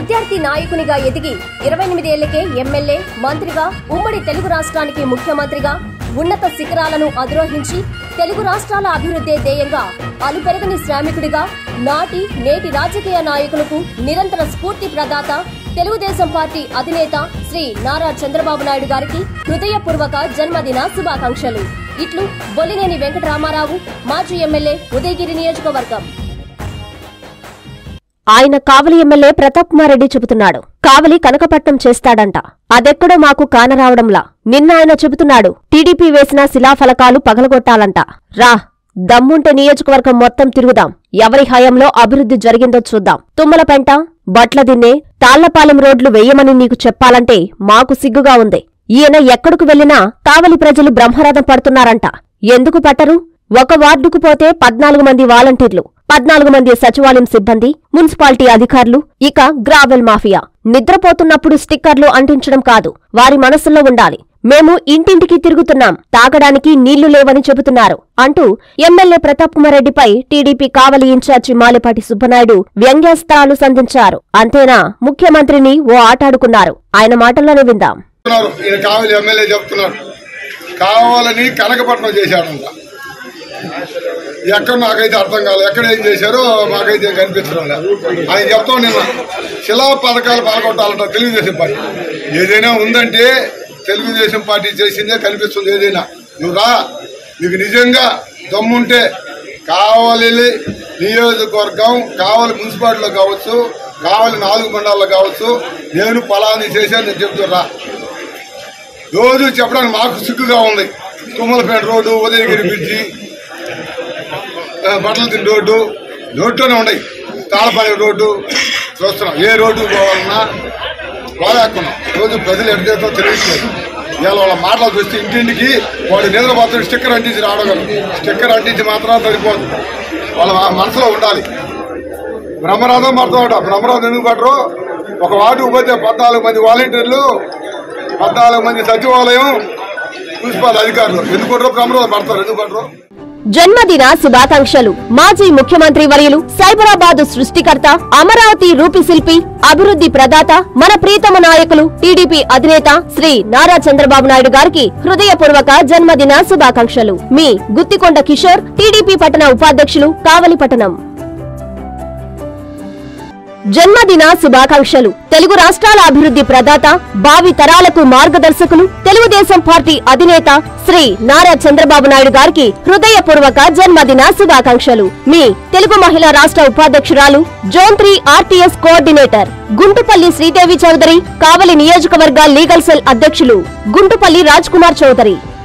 విద్యార్థి నాయకునిగా ఎదిగి ఇరవై ఎనిమిదేళ్లకే ఎమ్మెల్యే మంత్రిగా ఉమ్మడి తెలుగు రాష్ట్రానికి ముఖ్యమంత్రిగా ఉన్నత శిఖరాలను అధిరోహించి తెలుగు రాష్ట్రాల అభివృద్ధే ధ్యేయంగా అలుపెరగని శ్రామికుడిగా నాటి నేటి రాజకీయ నాయకులకు నిరంతర స్ఫూర్తి ప్రదాత తెలుగుదేశం పార్టీ అధినేత శ్రీ నారా చంద్రబాబు నాయుడు గారికి హృదయపూర్వక జన్మదిన శుభాకాంక్షలు ఇట్లు బొల్లినేని వెంకటరామారావు మాజీ ఎమ్మెల్యే ఉదయగిరి నియోజకవర్గం ఆయన కావలి ఎమ్మెల్యే ప్రతాప్ కుమార్ రెడ్డి చెబుతున్నాడు కావలి కనకపట్నం చేస్తాడంట అదెక్కడో మాకు కానరావడంలా నిన్న ఆయన చెబుతున్నాడు టీడీపీ వేసిన శిలాఫలకాలు పగలగొట్టాలంట రా దమ్ముంటే నియోజకవర్గం మొత్తం తిరుగుదాం ఎవరి హయాంలో అభివృద్ధి జరిగిందో చూద్దాం తుమ్మలపెంట బట్లదిన్నే తాళ్లపాలెం రోడ్లు వెయ్యమని నీకు చెప్పాలంటే మాకు సిగ్గుగా ఉంది ఈయన ఎక్కడకు వెళ్లినా కావలి ప్రజలు బ్రహ్మరథం పడుతున్నారంట ఎందుకు పట్టరు ఒక వార్డుకు పోతే పద్నాలుగు మంది వాలంటీర్లు పద్నాలుగు మంది సచివాలయం సిబ్బంది మున్సిపాలిటీ అధికారులు ఇక గ్రావెల్ మాఫియా నిద్రపోతున్నప్పుడు స్టిక్కర్లు అంటించడం కాదు వారి మనసుల్లో ఉండాలి మేము ఇంటింటికి తిరుగుతున్నాం తాగడానికి నీళ్లు లేవని చెబుతున్నారు అంటూ ఎమ్మెల్యే ప్రతాప్ కుమార్ రెడ్డిపై టీడీపీ కావలి ఇన్ఛార్జి మాలిపాటి సుబ్బనాయుడు వ్యంగ్యాస్త్రాలు సంధించారు అంతేనా ముఖ్యమంత్రిని ఓ ఆటాడుకున్నారు ఆయన మాటల్లోనే విందాం చెప్తున్నారు ఈయన కావాలి ఎమ్మెల్యే చెప్తున్నారు కావాలని కనకపట్నం చేశాడంట ఎక్కడ నాకైతే అర్థం కాలేదు ఎక్కడ ఏం చేశారో మాకైతే కనిపించడం లేదు ఆయన చెప్తాం నిన్న శిలా పథకాలు పాల్గొట్టాలంట తెలుగుదేశం పార్టీ ఏదైనా ఉందంటే తెలుగుదేశం పార్టీ చేసిందే కనిపిస్తుంది ఏదైనా నువ్వు రా నీకు నిజంగా దమ్ముంటే కావాలి నియోజకవర్గం కావాలి మున్సిపాలిటీలో కావచ్చు కావాలి నాలుగు మండలాల్లో కావచ్చు నేను పలాని చేశాను నేను చెప్తున్నా రోజు చెప్పడానికి మాకు సిగ్గుగా ఉంది తుమ్మలపేట రోడ్డు ఉదయగిరి బ్రిడ్జి ఆ, బట్టల తిండి రోడ్డు రోడ్డునే ఉన్నాయి తాళపాలెం రోడ్డు చూస్తున్నాం ఏ రోడ్డు పోవాలన్నా పోలేకున్నాం రోజు ప్రజలు ఎటు చేస్తారో తెలియట్లేదు ఇవాళ వాళ్ళ మాటలు చూస్తే ఇంటింటికి వాడు నిద్రపోతాడు స్టిక్కర్ అంటించి రావడం స్టిక్కర్ అంటించి మాత్రం సరిపోదు వాళ్ళ మనసులో ఉండాలి బ్రహ్మరథం పడతామట బ్రహ్మరథం ఎందుకు పడరు ఒక వార్డుకు పోతే పద్నాలుగు మంది వాలంటీర్లు పద్నాలుగు మంది సచివాలయం మున్సిపల్ అధికారులు ఎందుకు పడరు బ్రహ్మరథం పడతారు ఎందుకు పడరు జన్మదిన శుభాకాంక్షలు మాజీ ముఖ్యమంత్రి వర్యులు సైబరాబాద్ సృష్టికర్త అమరావతి రూపిశిల్పి అభివృద్ధి ప్రదాత మన ప్రీతమ నాయకులు టీడీపీ అధినేత శ్రీ నారా చంద్రబాబు నాయుడు గారికి హృదయపూర్వక జన్మదిన శుభాకాంక్షలు మీ గుత్తికొండ కిషోర్ టీడీపీ పట్టణ ఉపాధ్యక్షులు కావలి పట్టణం జన్మదిన శుభాకాంక్షలు తెలుగు రాష్ట్రాల అభివృద్ధి ప్రదాత భావి తరాలకు మార్గదర్శకులు తెలుగుదేశం పార్టీ అధినేత శ్రీ నారా చంద్రబాబు నాయుడు గారికి హృదయపూర్వక జన్మదిన శుభాకాంక్షలు మీ తెలుగు మహిళా రాష్ట్ర ఉపాధ్యక్షురాలు zone three RTS coordinator Guntupalli Sridevi Chowdary Kavali నియోజకవర్గ లీగల్ సెల్ అధ్యక్షులు గుంటుపల్లి రాజ్ కుమార్ చౌదరి